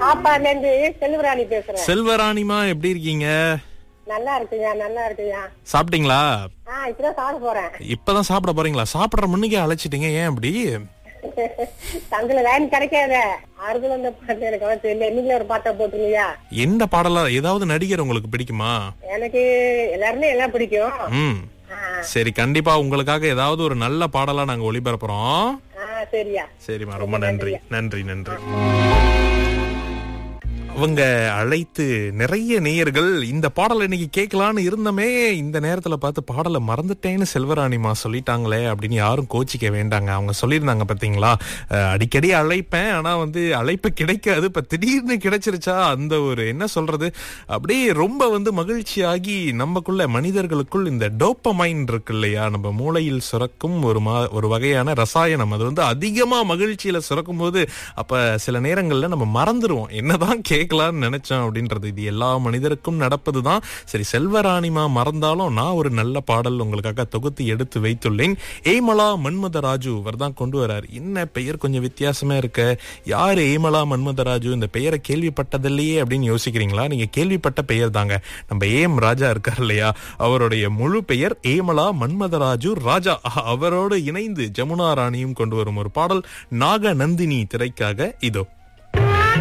காப்பாடுல இருந்து செல்வராணி பேசுறேன் செல்வராணிமா எப்படி இருக்கீங்க நல்லா இருக்குயா நல்லா இருக்குயா சாப்பிட்டீங்களா ஆ இப்பதான் சாப்பிட போறேன் இப்பதான் சாப்பிட போறீங்களா சாப்பிடுற முன்னுக்கே அழைச்சிட்டீங்க ஏன் அப்படி தங்களை லைன் கிடைக்காத ஆறுதல் அந்த பாட்டு எனக்கு அவன் தெரியல நீங்களே ஒரு பாட்டை போட்டுருங்கய்யா எந்த பாடலா ஏதாவது நடிகர் உங்களுக்கு பிடிக்குமா எனக்கு எல்லாருமே எல்லாம் பிடிக்கும் ம் ஆ, சரி கண்டிப்பா உங்களுக்காக ஏதாவது ஒரு நல்ல பாடலா நாங்க ஒளிபரப்புறோம் ஆ சரியா சரிம்மா ரொம்ப நன்றி நன்றி நன்றி அவங்க அழைத்து நிறைய நேயர்கள் இந்த பாடலை இன்னைக்கு கேட்கலான்னு இருந்தமே இந்த நேரத்துல பார்த்து பாடலை மறந்துட்டேன்னு செல்வராணிமா சொல்லிட்டாங்களே அப்படின்னு யாரும் கோச்சிக்க வேண்டாங்க அவங்க சொல்லியிருந்தாங்க பாத்தீங்களா அஹ், அடிக்கடி அழைப்பேன் ஆனா வந்து அழைப்பு கிடைக்காது இப்ப திடீர்னு கிடைச்சிருச்சா அந்த ஒரு என்ன சொல்றது அப்படியே ரொம்ப வந்து மகிழ்ச்சியாகி நமக்குள்ள மனிதர்களுக்குள் இந்த டோப்பமைன் இருக்கு இல்லையா நம்ம மூளையில் சுரக்கும் ஒரு மா ஒரு வகையான ரசாயனம் அது வந்து அதிகமா மகிழ்ச்சியில சுரக்கும் போது அப்ப சில நேரங்கள்ல நம்ம மறந்துருவோம் என்னதான் கேட்கலாம்னு நினைச்சோம் அப்படின்றது இது எல்லா மனிதருக்கும் நடப்பதுதான் சரி செல்வராணிமா மறந்தாலும் நான் ஒரு நல்ல பாடல் உங்களுக்காக தொகுத்து எடுத்து வைத்துள்ளேன் ஏமலா மன்மதராஜு இவர் தான் கொண்டு வரார் என்ன பெயர் கொஞ்சம் வித்தியாசமா இருக்க யாரு ஏமலா மன்மதராஜு இந்த பெயரை கேள்விப்பட்டதில்லையே அப்படின்னு யோசிக்கிறீங்களா நீங்க கேள்விப்பட்ட பெயர் தாங்க நம்ம ஏம் ராஜா இருக்கார் இல்லையா அவருடைய முழு பெயர் ஏமலா மன்மதராஜு ராஜா அவரோடு இணைந்து ஜமுனா ராணியும் கொண்டு வரும் ஒரு பாடல் நாக நந்தினி திரைக்காக இதோ